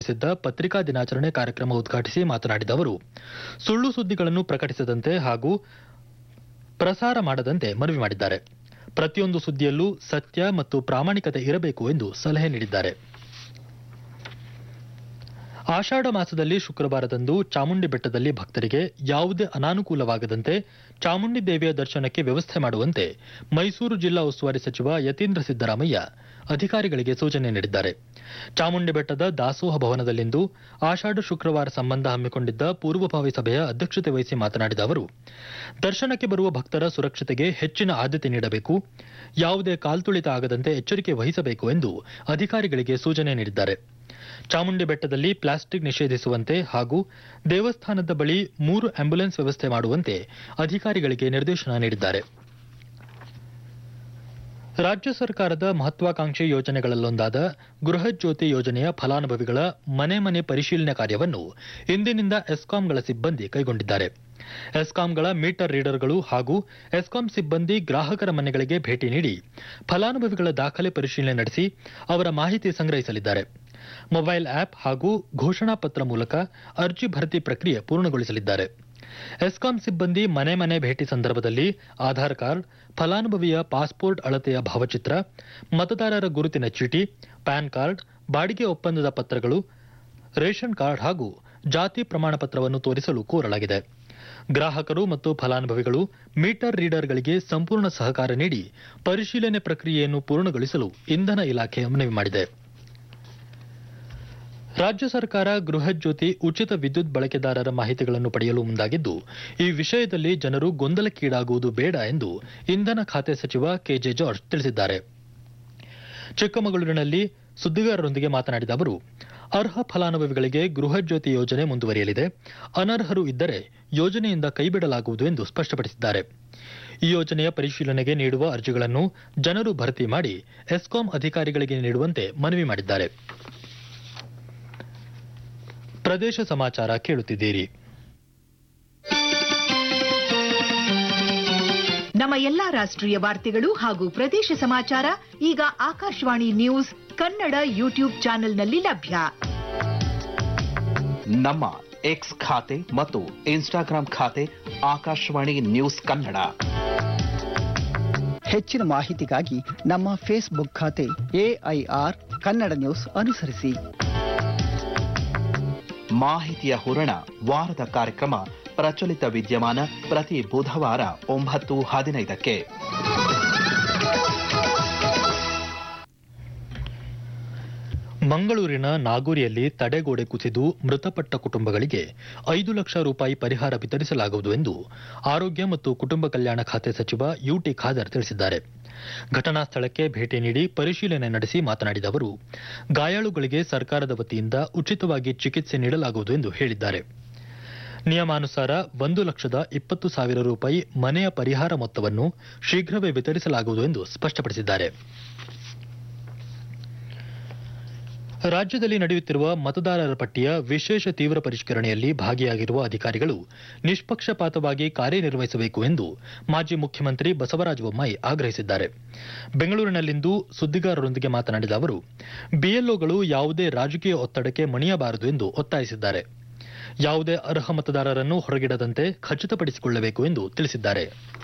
ಆಯೋಜಿಸಿದ್ದ ಪತ್ರಿಕಾ ದಿನಾಚರಣೆ ಕಾರ್ಯಕ್ರಮ ಉದ್ಘಾಟಿಸಿ ಮಾತನಾಡಿದ ಅವರು ಸುಳ್ಳು ಸುದ್ದಿಗಳನ್ನು ಪ್ರಕಟಿಸದಂತೆ ಹಾಗೂ ಪ್ರಸಾರ ಮಾಡದಂತೆ ಮನವಿ ಮಾಡಿದ್ದಾರೆ ಪ್ರತಿಯೊಂದು ಸುದ್ದಿಯಲ್ಲೂ ಸತ್ಯ ಮತ್ತು ಪ್ರಾಮಾಣಿಕತೆ ಇರಬೇಕು ಎಂದು ಸಲಹೆ ನೀಡಿದ್ದಾರೆ ಆಷಾಢ ಮಾಸದಲ್ಲಿ ಶುಕ್ರವಾರದಂದು ಚಾಮುಂಡಿ ಬೆಟ್ಟದಲ್ಲಿ ಭಕ್ತರಿಗೆ ಯಾವುದೇ ಅನಾನುಕೂಲವಾಗದಂತೆ ಚಾಮುಂಡಿ ದೇವಿಯ ದರ್ಶನಕ್ಕೆ ವ್ಯವಸ್ಥೆ ಮಾಡುವಂತೆ ಮೈಸೂರು ಜಿಲ್ಲಾ ಉಸ್ತುವಾರಿ ಸಚಿವ ಯತೀಂದ್ರ ಸಿದ್ದರಾಮಯ್ಯ ಅಧಿಕಾರಿಗಳಿಗೆ ಸೂಚನೆ ನೀಡಿದ್ದಾರೆ ಚಾಮುಂಡಿ ಬೆಟ್ಟದ ದಾಸೋಹ ಭವನದಲ್ಲಿಂದು ಆಷಾಢ ಶುಕ್ರವಾರ ಸಂಬಂಧ ಹಮ್ಮಿಕೊಂಡಿದ್ದ ಪೂರ್ವಭಾವಿ ಸಭೆಯ ಅಧ್ಯಕ್ಷತೆ ವಹಿಸಿ ಮಾತನಾಡಿದ ಅವರು ದರ್ಶನಕ್ಕೆ ಬರುವ ಭಕ್ತರ ಸುರಕ್ಷತೆಗೆ ಹೆಚ್ಚಿನ ಆದ್ಯತೆ ನೀಡಬೇಕು ಯಾವುದೇ ಕಾಲ್ತುಳಿತ ಆಗದಂತೆ ಎಚ್ಚರಿಕೆ ವಹಿಸಬೇಕು ಎಂದು ಅಧಿಕಾರಿಗಳಿಗೆ ಸೂಚನೆ ನೀಡಿದ್ದಾರೆ ಚಾಮುಂಡಿ ಬೆಟ್ಟದಲ್ಲಿ ಪ್ಲಾಸ್ಟಿಕ್ ನಿಷೇಧಿಸುವಂತೆ ಹಾಗೂ ದೇವಸ್ಥಾನದ ಬಳಿ ಮೂರು ಆಂಬ್ಯುಲೆನ್ಸ್ ವ್ಯವಸ್ಥೆ ಮಾಡುವಂತೆ ಅಧಿಕಾರಿಗಳಿಗೆ ನಿರ್ದೇಶನ ನೀಡಿದ್ದಾರೆ ರಾಜ್ಯ ಸರ್ಕಾರದ ಮಹತ್ವಾಕಾಂಕ್ಷಿ ಯೋಜನೆಗಳಲ್ಲೊಂದಾದ ಗೃಹಜ್ಯೋತಿ ಯೋಜನೆಯ ಫಲಾನುಭವಿಗಳ ಮನೆ ಮನೆ ಪರಿಶೀಲನೆ ಕಾರ್ಯವನ್ನು ಇಂದಿನಿಂದ ಎಸ್ಕಾಂಗಳ ಸಿಬ್ಬಂದಿ ಕೈಗೊಂಡಿದ್ದಾರೆ ಎಸ್ಕಾಂಗಳ ಮೀಟರ್ ರೀಡರ್ಗಳು ಹಾಗೂ ಎಸ್ಕಾಂ ಸಿಬ್ಬಂದಿ ಗ್ರಾಹಕರ ಮನೆಗಳಿಗೆ ಭೇಟಿ ನೀಡಿ ಫಲಾನುಭವಿಗಳ ದಾಖಲೆ ಪರಿಶೀಲನೆ ನಡೆಸಿ ಅವರ ಮಾಹಿತಿ ಸಂಗ್ರಹಿಸಲಿದ್ದಾರೆ ಮೊಬೈಲ್ ಆಪ್ ಹಾಗೂ ಘೋಷಣಾ ಪತ್ರ ಮೂಲಕ ಅರ್ಜಿ ಭರ್ತಿ ಪ್ರಕ್ರಿಯೆ ಪೂರ್ಣಗೊಳಿಸಲಿದ್ದಾರೆ ಎಸ್ಕಾಂ ಸಿಬ್ಬಂದಿ ಮನೆ ಮನೆ ಭೇಟಿ ಸಂದರ್ಭದಲ್ಲಿ ಆಧಾರ್ ಕಾರ್ಡ್ ಫಲಾನುಭವಿಯ ಪಾಸ್ಪೋರ್ಟ್ ಅಳತೆಯ ಭಾವಚಿತ್ರ ಮತದಾರರ ಗುರುತಿನ ಚೀಟಿ ಪ್ಯಾನ್ ಕಾರ್ಡ್ ಬಾಡಿಗೆ ಒಪ್ಪಂದದ ಪತ್ರಗಳು ರೇಷನ್ ಕಾರ್ಡ್ ಹಾಗೂ ಜಾತಿ ಪ್ರಮಾಣ ಪತ್ರವನ್ನು ತೋರಿಸಲು ಕೋರಲಾಗಿದೆ ಗ್ರಾಹಕರು ಮತ್ತು ಫಲಾನುಭವಿಗಳು ಮೀಟರ್ ರೀಡರ್ಗಳಿಗೆ ಸಂಪೂರ್ಣ ಸಹಕಾರ ನೀಡಿ ಪರಿಶೀಲನೆ ಪ್ರಕ್ರಿಯೆಯನ್ನು ಪೂರ್ಣಗೊಳಿಸಲು ಇಂಧನ ಇಲಾಖೆ ಮನವಿ ಮಾಡಿದೆ ರಾಜ್ಯ ಸರ್ಕಾರ ಗೃಹಜ್ಯೋತಿ ಉಚಿತ ವಿದ್ಯುತ್ ಬಳಕೆದಾರರ ಮಾಹಿತಿಗಳನ್ನು ಪಡೆಯಲು ಮುಂದಾಗಿದ್ದು ಈ ವಿಷಯದಲ್ಲಿ ಜನರು ಗೊಂದಲಕ್ಕೀಡಾಗುವುದು ಬೇಡ ಎಂದು ಇಂಧನ ಖಾತೆ ಸಚಿವ ಕೆಜೆ ಜಾರ್ಜ್ ತಿಳಿಸಿದ್ದಾರೆ ಚಿಕ್ಕಮಗಳೂರಿನಲ್ಲಿ ಸುದ್ದಿಗಾರರೊಂದಿಗೆ ಮಾತನಾಡಿದ ಅವರು ಅರ್ಹ ಫಲಾನುಭವಿಗಳಿಗೆ ಗೃಹಜ್ಯೋತಿ ಯೋಜನೆ ಮುಂದುವರಿಯಲಿದೆ ಅನರ್ಹರು ಇದ್ದರೆ ಯೋಜನೆಯಿಂದ ಕೈಬಿಡಲಾಗುವುದು ಎಂದು ಸ್ಪಷ್ಟಪಡಿಸಿದ್ದಾರೆ ಈ ಯೋಜನೆಯ ಪರಿಶೀಲನೆಗೆ ನೀಡುವ ಅರ್ಜಿಗಳನ್ನು ಜನರು ಭರ್ತಿ ಮಾಡಿ ಎಸ್ಕಾಂ ಅಧಿಕಾರಿಗಳಿಗೆ ನೀಡುವಂತೆ ಮನವಿ ಮಾಡಿದ್ದಾರೆ ಪ್ರದೇಶ ಸಮಾಚಾರ ಕೇಳುತ್ತಿದ್ದೀರಿ ನಮ್ಮ ಎಲ್ಲಾ ರಾಷ್ಟ್ರೀಯ ವಾರ್ತೆಗಳು ಹಾಗೂ ಪ್ರದೇಶ ಸಮಾಚಾರ ಈಗ ಆಕಾಶವಾಣಿ ನ್ಯೂಸ್ ಕನ್ನಡ ಯೂಟ್ಯೂಬ್ ಚಾನೆಲ್ನಲ್ಲಿ ಲಭ್ಯ ನಮ್ಮ ಎಕ್ಸ್ ಖಾತೆ ಮತ್ತು ಇನ್ಸ್ಟಾಗ್ರಾಂ ಖಾತೆ ಆಕಾಶವಾಣಿ ನ್ಯೂಸ್ ಕನ್ನಡ ಹೆಚ್ಚಿನ ಮಾಹಿತಿಗಾಗಿ ನಮ್ಮ ಫೇಸ್ಬುಕ್ ಖಾತೆ ಎಐಆರ್ ಕನ್ನಡ ನ್ಯೂಸ್ ಅನುಸರಿಸಿ ಮಾಹಿತಿಯ ಹೂರಣ ವಾರದ ಕಾರ್ಯಕ್ರಮ ಪ್ರಚಲಿತ ವಿದ್ಯಮಾನ ಪ್ರತಿ ಬುಧವಾರ ಒಂಬತ್ತು ಹದಿನೈದಕ್ಕೆ ಮಂಗಳೂರಿನ ನಾಗೂರಿಯಲ್ಲಿ ತಡೆಗೋಡೆ ಕುಸಿದು ಮೃತಪಟ್ಟ ಕುಟುಂಬಗಳಿಗೆ ಐದು ಲಕ್ಷ ರೂಪಾಯಿ ಪರಿಹಾರ ವಿತರಿಸಲಾಗುವುದು ಎಂದು ಆರೋಗ್ಯ ಮತ್ತು ಕುಟುಂಬ ಕಲ್ಯಾಣ ಖಾತೆ ಸಚಿವ ಯುಟಿ ಖಾದರ್ ತಿಳಿಸಿದ್ದಾರೆ ಘಟನಾ ಸ್ಥಳಕ್ಕೆ ಭೇಟಿ ನೀಡಿ ಪರಿಶೀಲನೆ ನಡೆಸಿ ಮಾತನಾಡಿದ ಅವರು ಗಾಯಾಳುಗಳಿಗೆ ಸರ್ಕಾರದ ವತಿಯಿಂದ ಉಚಿತವಾಗಿ ಚಿಕಿತ್ಸೆ ನೀಡಲಾಗುವುದು ಎಂದು ಹೇಳಿದ್ದಾರೆ ನಿಯಮಾನುಸಾರ ಒಂದು ಲಕ್ಷದ ಇಪ್ಪತ್ತು ಸಾವಿರ ರೂಪಾಯಿ ಮನೆಯ ಪರಿಹಾರ ಮೊತ್ತವನ್ನು ಶೀಘ್ರವೇ ವಿತರಿಸಲಾಗುವುದು ಎಂದು ಸ್ಪಷ್ಟಪಡಿಸಿದ್ದಾರೆ ರಾಜ್ಯದಲ್ಲಿ ನಡೆಯುತ್ತಿರುವ ಮತದಾರರ ಪಟ್ಟಿಯ ವಿಶೇಷ ತೀವ್ರ ಪರಿಷ್ಕರಣೆಯಲ್ಲಿ ಭಾಗಿಯಾಗಿರುವ ಅಧಿಕಾರಿಗಳು ನಿಷ್ಪಕ್ಷಪಾತವಾಗಿ ಕಾರ್ಯನಿರ್ವಹಿಸಬೇಕು ಎಂದು ಮಾಜಿ ಮುಖ್ಯಮಂತ್ರಿ ಬಸವರಾಜ ಬೊಮ್ಮಾಯಿ ಆಗ್ರಹಿಸಿದ್ದಾರೆ ಬೆಂಗಳೂರಿನಲ್ಲಿಂದು ಸುದ್ದಿಗಾರರೊಂದಿಗೆ ಮಾತನಾಡಿದ ಅವರು ಬಿಎಲ್ಒಗಳು ಯಾವುದೇ ರಾಜಕೀಯ ಒತ್ತಡಕ್ಕೆ ಮಣಿಯಬಾರದು ಎಂದು ಒತ್ತಾಯಿಸಿದ್ದಾರೆ ಯಾವುದೇ ಅರ್ಹ ಮತದಾರರನ್ನು ಹೊರಗಿಡದಂತೆ ಖಚಿತಪಡಿಸಿಕೊಳ್ಳಬೇಕು ಎಂದು ತಿಳಿಸಿದ್ದಾರೆ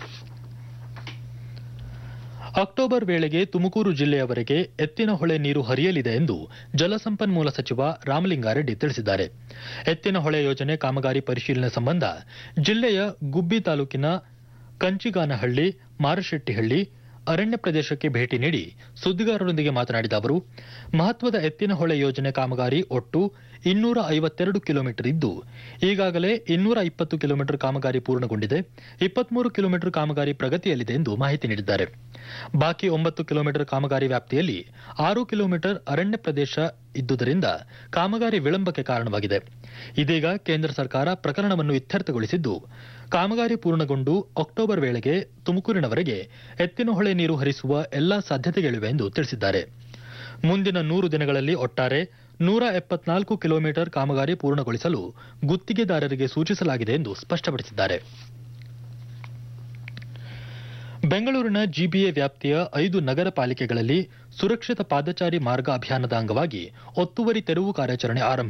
ಅಕ್ಟೋಬರ್ ವೇಳೆಗೆ ತುಮಕೂರು ಜಿಲ್ಲೆಯವರೆಗೆ ಎತ್ತಿನಹೊಳೆ ನೀರು ಹರಿಯಲಿದೆ ಎಂದು ಜಲಸಂಪನ್ಮೂಲ ಸಚಿವ ರಾಮಲಿಂಗಾರೆಡ್ಡಿ ತಿಳಿಸಿದ್ದಾರೆ ಎತ್ತಿನಹೊಳೆ ಯೋಜನೆ ಕಾಮಗಾರಿ ಪರಿಶೀಲನೆ ಸಂಬಂಧ ಜಿಲ್ಲೆಯ ಗುಬ್ಬಿ ತಾಲೂಕಿನ ಕಂಚಿಗಾನಹಳ್ಳಿ ಮಾರಶೆಟ್ಟಿಹಳ್ಳಿ ಅರಣ್ಯ ಪ್ರದೇಶಕ್ಕೆ ಭೇಟಿ ನೀಡಿ ಸುದ್ದಿಗಾರರೊಂದಿಗೆ ಮಾತನಾಡಿದ ಅವರು ಮಹತ್ವದ ಎತ್ತಿನಹೊಳೆ ಯೋಜನೆ ಕಾಮಗಾರಿ ಒಟ್ಟು ಇನ್ನೂರ ಐವತ್ತೆರಡು ಕಿಲೋಮೀಟರ್ ಇದ್ದು ಈಗಾಗಲೇ ಇನ್ನೂರ ಇಪ್ಪತ್ತು ಕಿಲೋಮೀಟರ್ ಕಾಮಗಾರಿ ಪೂರ್ಣಗೊಂಡಿದೆ ಇಪ್ಪತ್ಮೂರು ಕಿಲೋಮೀಟರ್ ಕಾಮಗಾರಿ ಪ್ರಗತಿಯಲ್ಲಿದೆ ಎಂದು ಮಾಹಿತಿ ನೀಡಿದ್ದಾರೆ ಬಾಕಿ ಒಂಬತ್ತು ಕಿಲೋಮೀಟರ್ ಕಾಮಗಾರಿ ವ್ಯಾಪ್ತಿಯಲ್ಲಿ ಆರು ಕಿಲೋಮೀಟರ್ ಅರಣ್ಯ ಪ್ರದೇಶ ಇದ್ದುದರಿಂದ ಕಾಮಗಾರಿ ವಿಳಂಬಕ್ಕೆ ಕಾರಣವಾಗಿದೆ ಇದೀಗ ಕೇಂದ್ರ ಸರ್ಕಾರ ಪ್ರಕರಣವನ್ನು ಇತ್ಯರ್ಥಗೊಳಿಸಿದ್ದು ಕಾಮಗಾರಿ ಪೂರ್ಣಗೊಂಡು ಅಕ್ಟೋಬರ್ ವೇಳೆಗೆ ತುಮಕೂರಿನವರೆಗೆ ಎತ್ತಿನಹೊಳೆ ನೀರು ಹರಿಸುವ ಎಲ್ಲಾ ಸಾಧ್ಯತೆಗಳಿವೆ ಎಂದು ತಿಳಿಸಿದ್ದಾರೆ ಮುಂದಿನ ನೂರು ದಿನಗಳಲ್ಲಿ ಒಟ್ಟಾರೆ ನೂರ ಎಪ್ಪತ್ನಾಲ್ಕು ಕಿಲೋಮೀಟರ್ ಕಾಮಗಾರಿ ಪೂರ್ಣಗೊಳಿಸಲು ಗುತ್ತಿಗೆದಾರರಿಗೆ ಸೂಚಿಸಲಾಗಿದೆ ಎಂದು ಸ್ಪಷ್ಟಪಡಿಸಿದ್ದಾರೆ ಬೆಂಗಳೂರಿನ ಜಿಬಿಎ ವ್ಯಾಪ್ತಿಯ ಐದು ನಗರ ಪಾಲಿಕೆಗಳಲ್ಲಿ ಸುರಕ್ಷಿತ ಪಾದಚಾರಿ ಮಾರ್ಗ ಅಭಿಯಾನದ ಅಂಗವಾಗಿ ಒತ್ತುವರಿ ತೆರವು ಕಾರ್ಯಾಚರಣೆ ಆರಂಭ